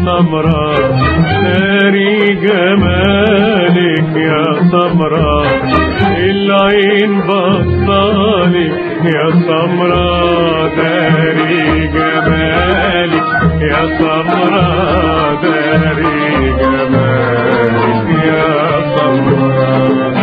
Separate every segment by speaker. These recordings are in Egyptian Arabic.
Speaker 1: سمراء داري جمالك يا سمراء العين بصالك يا سمراء داري جمالك يا سمراء داري جمالك يا سمراء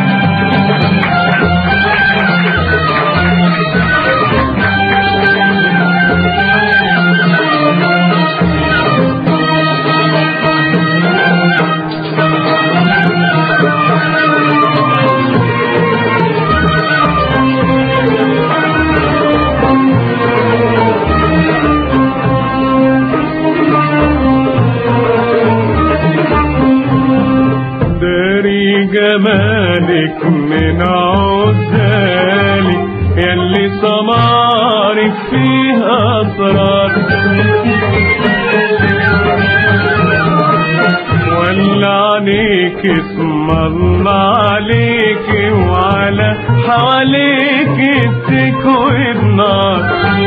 Speaker 1: داري جمالك من عزالك يلي سمارك فيها أسرار ولا عليك اسم الله عليك وعلى حواليك تكوي النار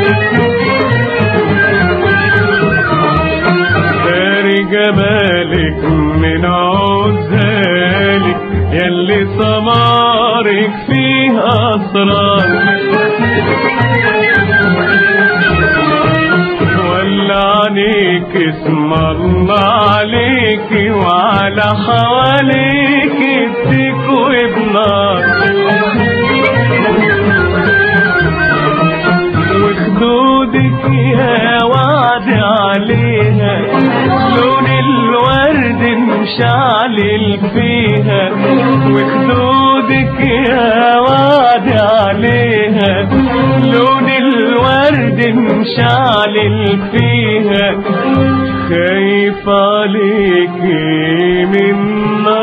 Speaker 1: داري جمالك من عزالك يلي سمارك فيها أسرار ولا عليك اسم الله عليك وعلى حواليك تكوي بنار وخدودك يا وعد عليها لون الورد مشعلل فيها وخدودك يا وعد عليها لون الورد مشعلل فيها خايف عليك من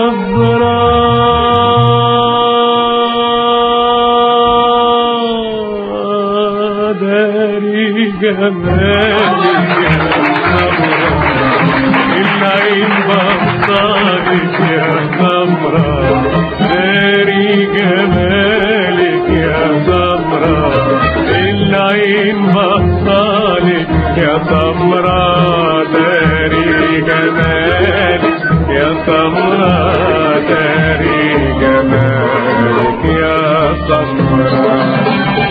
Speaker 1: نظرة داري جمالك يا سمرة العين بصالك يا سمرة داري جمالك يا سمرة العين بصالك يا سمرة داري جمالك يا سمرة داري جمالك يا سمرة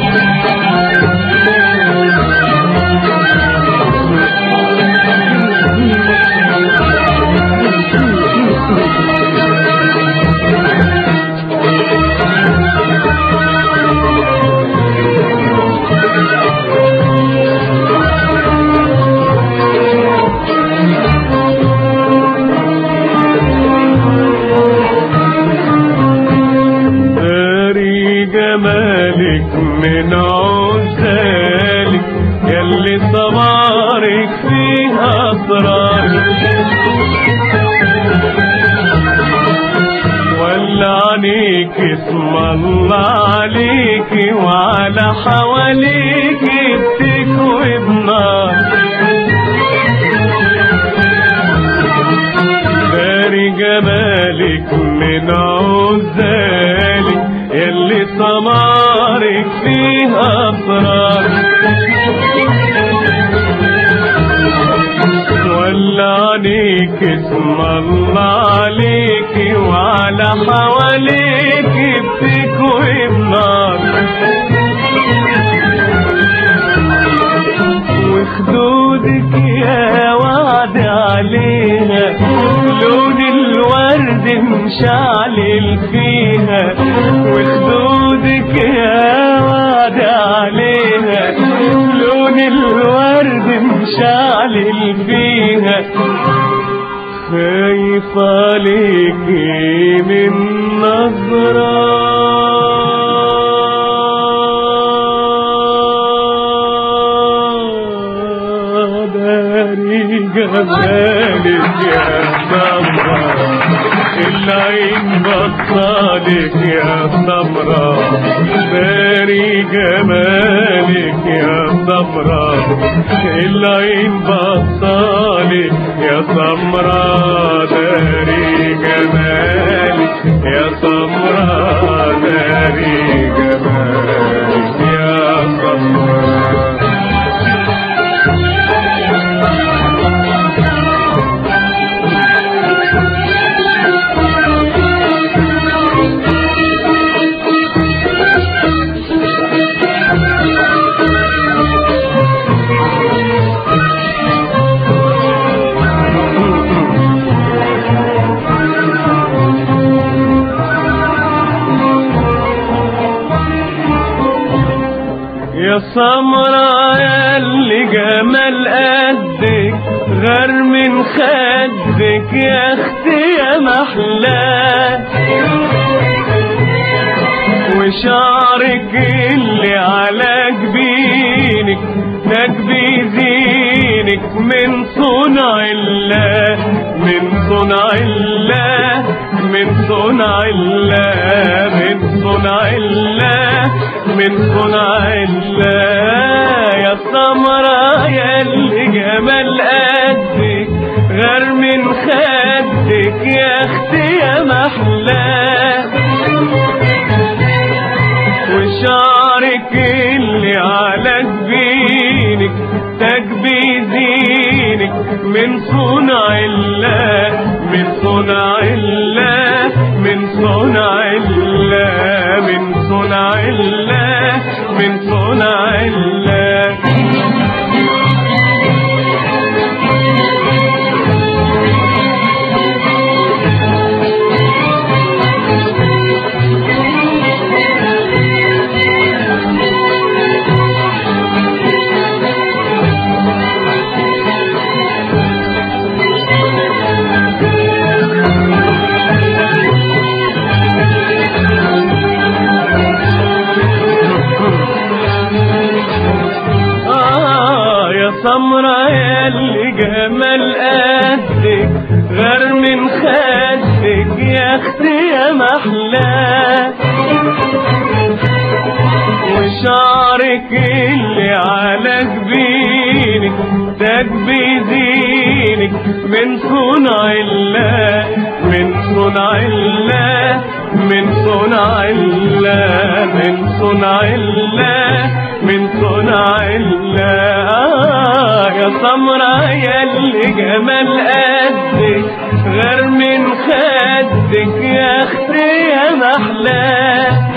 Speaker 1: داري جمالك من عزالك يلي صبارك فيها أسرار ولا عليك اسم الله عليك وعلى حواليك بتكوي بنار داري جمالك من عزالك يلي سمارك فيها أسرار ولا عليك اسم الله عليك وعلى حواليك بتكوي بنار وخدودك يا وعد عليها لون الورد مشعلل فيها وخدودك يا وعد عليها لون الورد مشعلل فيها خايف عليكي من نظرة داري جمالك يا سمرة العين بصالك يا سمرة داري جمالك يا سمرة العين بصالك يا سمرة داري جمالك يا سمرة داري جمالك يا سمرة يا سمرة يا اللي جمال قدك غير من خدك يا اختي يا محلاه وشعرك اللي على جبينك تكبي زينك من صنع الله من صنع الله من صنع الله من صنع الله من صنع الله يا سمرة يا اللي جمال قدك غير من خدك يا اختي يا محلاه وشعرك اللي على جبينك تكبي زينك من صنع الله من صنع الله من صنع الله من صنع الله من صنع الله آه يا سمرة يا اللي جمال قدك غير من خدك يا اختي يا محلاه وشعرك اللي على جبينك تكبي زينك من صنع الله من صنع الله من صنع الله من صنع الله من صنع الله آه يا سمرة يا اللي جمال قدك غير من خدك يا اختي يا محلاه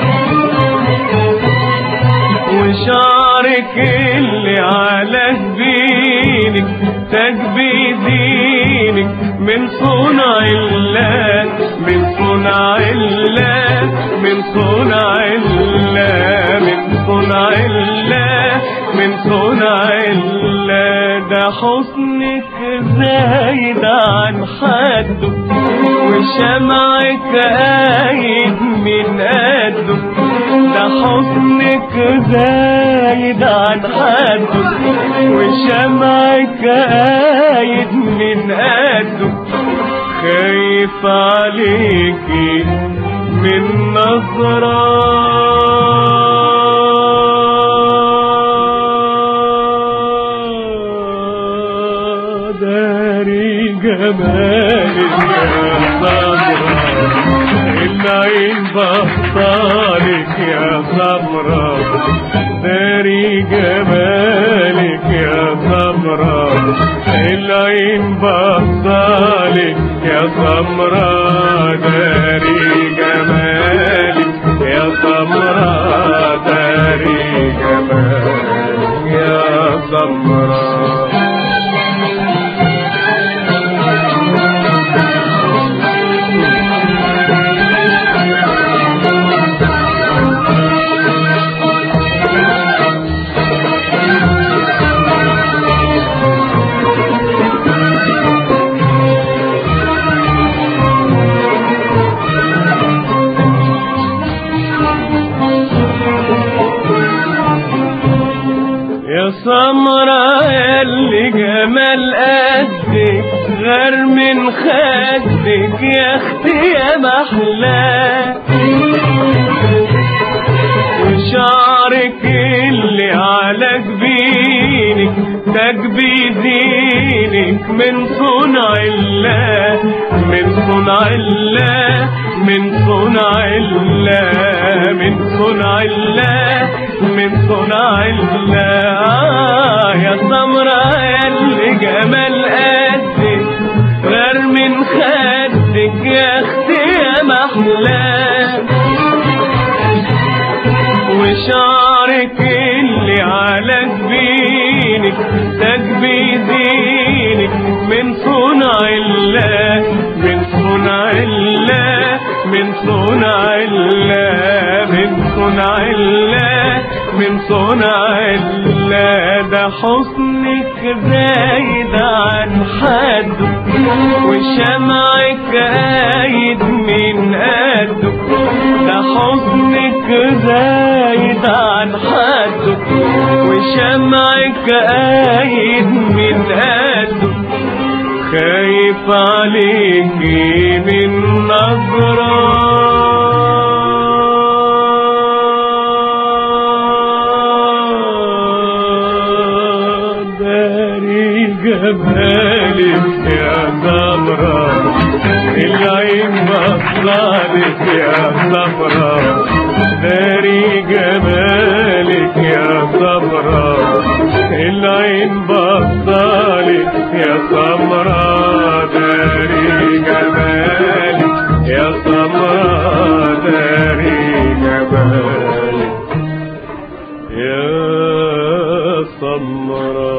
Speaker 1: وشعرك اللي على جبينك تكبي زينك من صنع الله من صنع الله من صنع الله من صنع الله من صنع الله ده حسنك زايد عن حده وشمعك قايد من قده ده حسنك زايد عن حده وشمعك قايد من قده خايف عليكي من نظرة داري جمالك يا سمرة العين بطالك يا سمرة داري جمالك يا سمرة العين بطالك يا سمرة داري جمالك يا سمرة داري جمالك يا سمرة يا سمرة اللي جمال قدك غير من خدك يا اختي يا محلاه وشعرك اللي على جبينك تكبي زينك من صنع الله من صنع الله من صنع الله من صنع الله من صنع الله آه يا سمرة يا اللي جمال قدك غير من خدك يا اختي يا محلاه وشعرك اللي على جبينك تكبي زينك من صنع الله من صنع الله من صنع الله من صنع الله من صنع الله ده حسنك زايد عن حده وشمعك قايد من قده ده حسنك زايد عن حده وشمعك قايد من قده خايف عليكي من نظرة داري جمالك يا زمرة العين بصلالك يا زمرة داري جمالك يا زمرة العين بصالك يا سمرة داري جمالك يا سمرة داري جمالك يا سمرة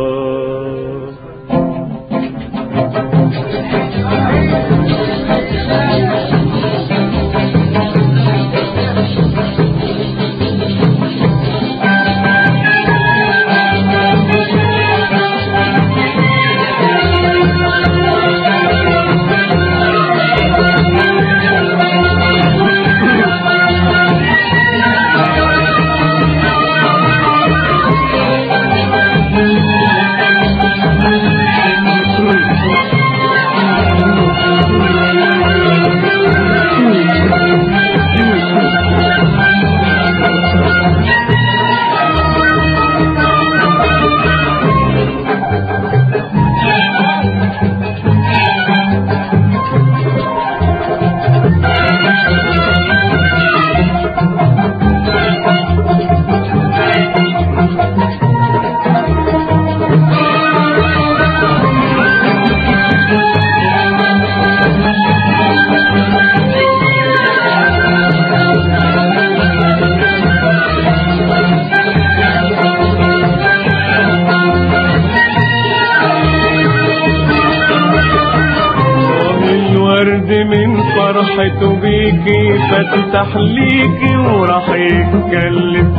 Speaker 1: الورد من فرحته بيكي فتح ليكي وراح يتكلم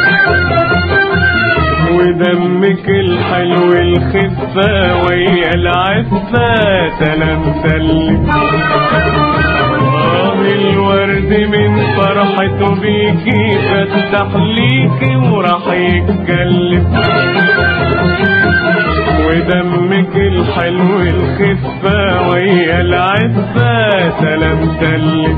Speaker 1: ودمك الحلو الخفة ويا العفة سلام سلم آه الورد من فرحته بيكي فتح ليكي وراح يتكلم ودمك الحلو الخفة ويا العفة سلام سلم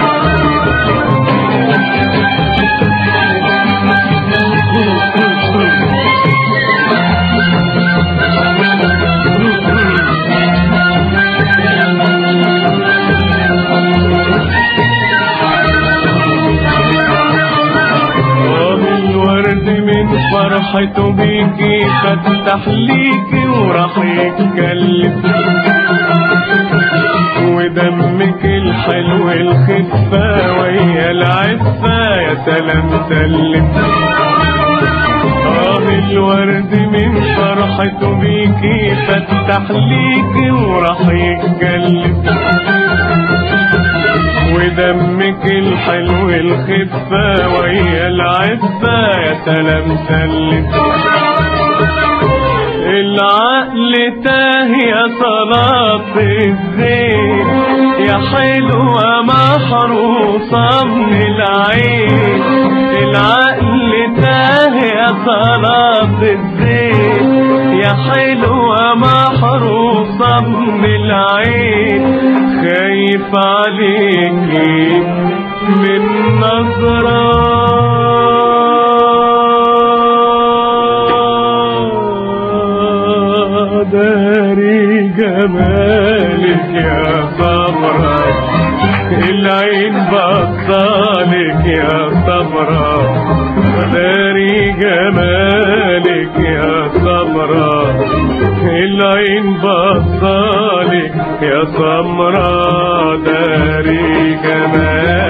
Speaker 1: آه الورد من فرحته بيكي فتح ليكي وراح يتكلم ودمك الحلو الخفة ويا العفة يا سلام سلم آه الورد من فرحته بيكي فتح ليكي وراح يتكلم ودمك الحلو الخفة ويا العفة يا سلام سلم العقل تاه يا صلاة الزين يا حلوة محروسة من العين العقل تاه يا صلاة الزين يا حلوة محروسة من العين خايف عليكي من نظرة داري جمالك يا صبرا العين بطالك يا صبرا داري جمالك يا صبرا العين بطالك يا سمرة داري جمال